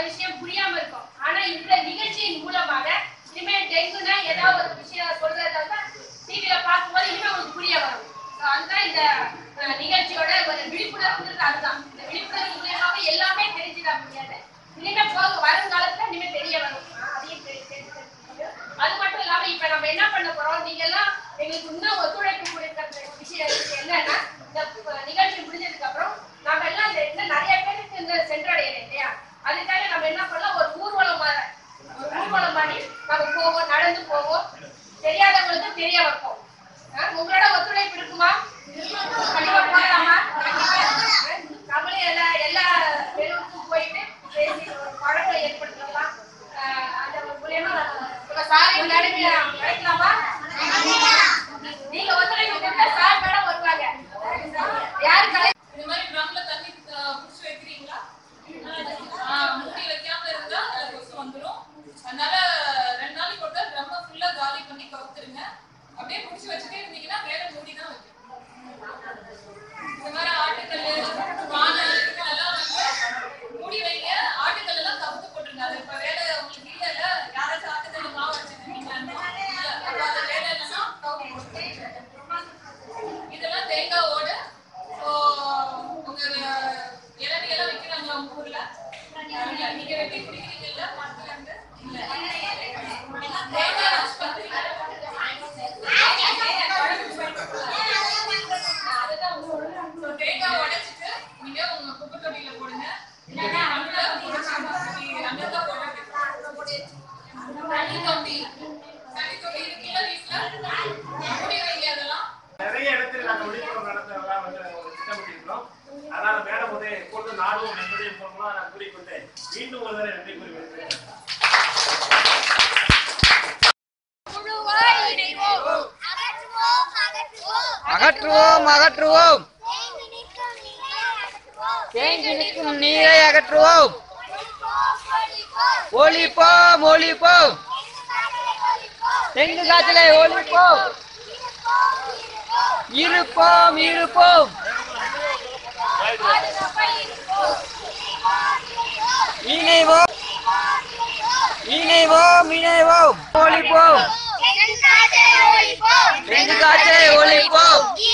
விஷயம் புரியாம இருக்கும் ஆனா இந்த நிகழ்ச்சியின் மூலமாக இனிமே டெங்குனா ஏதாவது ஒரு விஷயம் சொல்றதா டிவில பார்க்கும்போது இனிமே உங்களுக்கு புரிய வரும் So, அதுதான் இந்த அஹ், நிகழ்ச்சியோட ஒரு விழிப்புணர்வுன்றது அதுதான் இந்த விழிப்புணர்வு மூலியமாக எல்லாமே தெரிஞ்சுக்க முடியாது இனிமே போக வருங்காலத்துல இனிமே தெரிய வரும் அஹ், அதையும் தெரி- தெரிஞ்சுக்க முடியும். அது மட்டும் இல்லாம இப்ப நம்ம என்ன பண்ண போறோம் நீங்க எல்லாம் எங்களுக்கு இன்னும் ஒத்துழைப்பு கொடுக்கிற விஷயம் இருக்கு என்னன்னா இந்த அஹ், நிகழ்ச்சி முடிஞ்சதுக்கு அப்புறம் நம்ம எல்லாம் இந்த இன்னும் நிறைய பேருக்கு இந்த சென்றடையணும் இல்லையா அதுக்காக நம்ம என்ன பண்ணலாம் ஒரு ஊர்வலம் மாதிரி ஒரு ஊர்வலம் மாதிரி நம்ம போவோம் நடந்து போவோம் தெரியாதவங்களுக்கு தெரிய வைப்போம் அஹ், உங்களோட ஒத்துழைப்பு இருக்குமா கண்டிப்பா போகலாமா நம்மளே எல்லா எல்லா தெருவுக்கும் போயிட்டு பேசி ஒரு பழக்கம் ஏற்படுத்தலாம் அஹ், அந்த மூலியமா நம்ம சாரி நடுவே கிடைக்கலாமா நீங்க ஒத்துழைப்பு கொடுத்தா சார் மேடம் வருவாங்க யாரு கலை இந்த மாதிரி ட்ரம்ல தண்ணி அஹ், புடிச்சு வைக்கிறீங்களா ஆஹ், மூடி வைக்காம இருந்தா அதுல கொசு வந்துரும் அதனால ரெண்டு நாளைக்கு ஒரு ட்ரம்ம ஃபுல்லா காலி பண்ணி கவுத்துருங்க அப்படியே புடிச்சு வச்சுட்டே இருந்தீங்கன்னா மேல மூடி தான் வைக்கணும் இந்த மாதிரி ஆட்டுக்கல் பானை இதெல்லாம் வந்து மூடி வைங்க ஆட்டுக்கல் எல்லாம் கவுத்து போட்டுருங்க அது இப்ப வேலை உங்களுக்கு இல்ல யாராச்சும் ஆட்டுக்கல் மாவு வச்சிருக்கீங்களா இல்ல அப்ப அது வேலை இல்லைன்னா கவுத்து போட்டுருங்க இதெல்லாம் தேங்காய் ஓடு ஸோ உங்க இளநீ எல்லாம் விற்கிறாங்களா உங்க ஊர்ல இல்ல. நீங்க வெட்டி குடிக்கிறீங்கல்ல மரத்துல இருந்து இல்ல தேங்காய் ரோஸ்ட் பண்றீங்க So, தேங்காய் உடைச்சிட்டு நீங்க உங்க குப்பை தொட்டியில போடுங்க இல்லைன்னா அங்க புடிச்சு அப்படி அங்கதான் போடுறது தண்ணி தொட்டி தண்ணி தொட்டி இருக்குல்ல வீட்டுல மூடி வைங்க அதெல்லாம் நிறைய இடத்துல நாங்க விழிப்புணர்வு நடத்துறதெல்லாம் வந்து ஒரு திட்டமிட்டிருக்கிறோம் அதனால மேடம் வந்து கொண்டு நாடும் என்பதை மூலமா நான் கூறிக்கொண்டு மீண்டும் ஒரு தடவை நன்றி கூறி வருகிறேன் புழுவாய் இணைவோம் அகற்றுவோம் அகற்றுவோம் அகற்றுவோம் அகற்றுவோம் தேங்கி நிற்கும் நீரை அகற்றுவோம் தேங்கி நிற்கும் நீரை அகற்றுவோம் ஒழிப்போம், ஒழிப்போம். ஒழிப்போம் ஒழிப்போம் டெங்கு காய்ச்சலை ஒழிப்போம். டெங்கு காய்ச்சலை ஒழிப்போம் இருப்போம், இருப்போம். இருப்போம் இருப்போம் பாதுகாப்பாய் இருப்போம். இணைவோம் இணைவோம் இணைவோம் ஒழிப்போம் டெங்கு காய்ச்சலை ஒழிப்போம். டெங்கு காய்ச்சலை ஒழிப்போம்